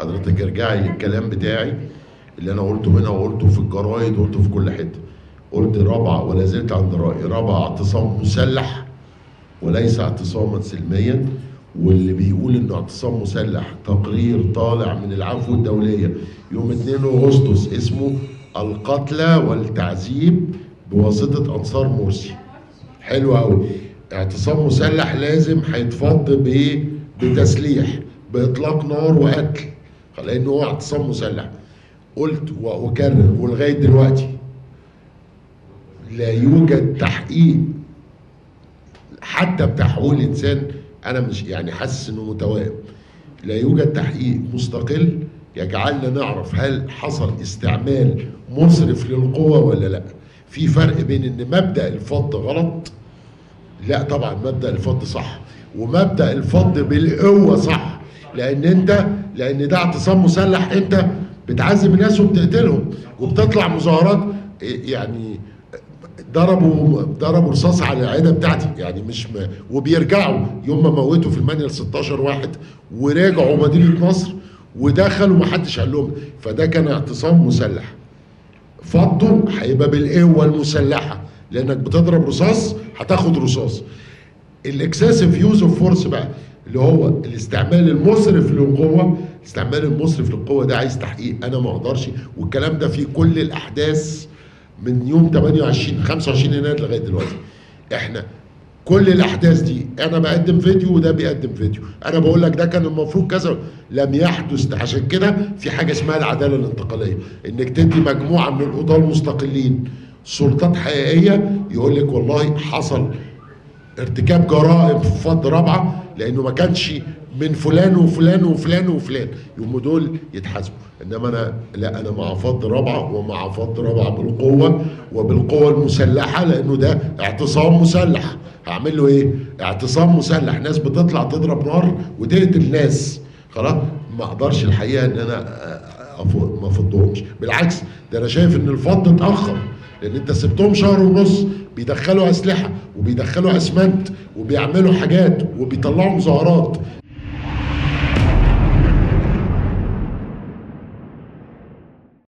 حضرتك ارجعي للكلام بتاعي اللي انا قلته هنا وقلته في الجرايد وقلته في كل حته قلت رابعه ولا زلت عند رايي رابعه اعتصام مسلح وليس اعتصاما سلميا واللي بيقول انه اعتصام مسلح تقرير طالع من العفو الدوليه يوم 2 اغسطس اسمه القتلى والتعذيب بواسطه انصار مرسي حلو قوي اعتصام مسلح لازم هيتفض بايه بتسليح باطلاق نار وقتل لانه هو اعتصام مسلح قلت واكرر ولغايه دلوقتي لا يوجد تحقيق حتى بتاع حقوق الانسان انا مش يعني حاسس انه متوائم لا يوجد تحقيق مستقل يجعلنا نعرف هل حصل استعمال مسرف للقوة ولا لا في فرق بين ان مبدأ الفض غلط لا طبعا مبدأ الفض صح ومبدأ الفض بالقوة صح لان انت لان ده اعتصام مسلح انت بتعذب الناس وبتقتلهم وبتطلع مظاهرات يعني ضربوا ضربوا رصاص على العياده بتاعتي يعني مش م... وبيرجعوا يوم ما موتوا في المانيال 16 واحد ورجعوا مدينه نصر ودخلوا ما حدش قال لهم فده كان اعتصام مسلح فضه هيبقى بالقوه المسلحه لانك بتضرب رصاص هتاخد رصاص الاكسسيف يوز اوف فورس بقى اللي هو الاستعمال المسرف للقوه الاستعمال المسرف للقوه ده عايز تحقيق انا ما اقدرش والكلام ده في كل الاحداث من يوم 28 25 يناير لغايه دلوقتي احنا كل الاحداث دي انا بقدم فيديو وده بيقدم فيديو انا بقول لك ده كان المفروض كذا لم يحدث عشان كده في حاجه اسمها العداله الانتقاليه انك تدي مجموعه من القضاه المستقلين سلطات حقيقيه يقول لك والله حصل ارتكاب جرائم في فض رابعه لانه ما كانش من فلان وفلان وفلان وفلان يقوموا دول يتحاسبوا انما انا لا انا مع فض رابعه ومع فض رابعه بالقوه وبالقوه المسلحه لانه ده اعتصام مسلح هعمل له ايه؟ اعتصام مسلح ناس بتطلع تضرب نار وتقتل ناس خلاص ما اقدرش الحقيقه ان انا أفض ما افضهمش بالعكس ده انا شايف ان الفض اتاخر لان انت سبتهم شهر ونص بيدخلوا اسلحه وبيدخلوا اسمنت وبيعملوا حاجات وبيطلعوا مظاهرات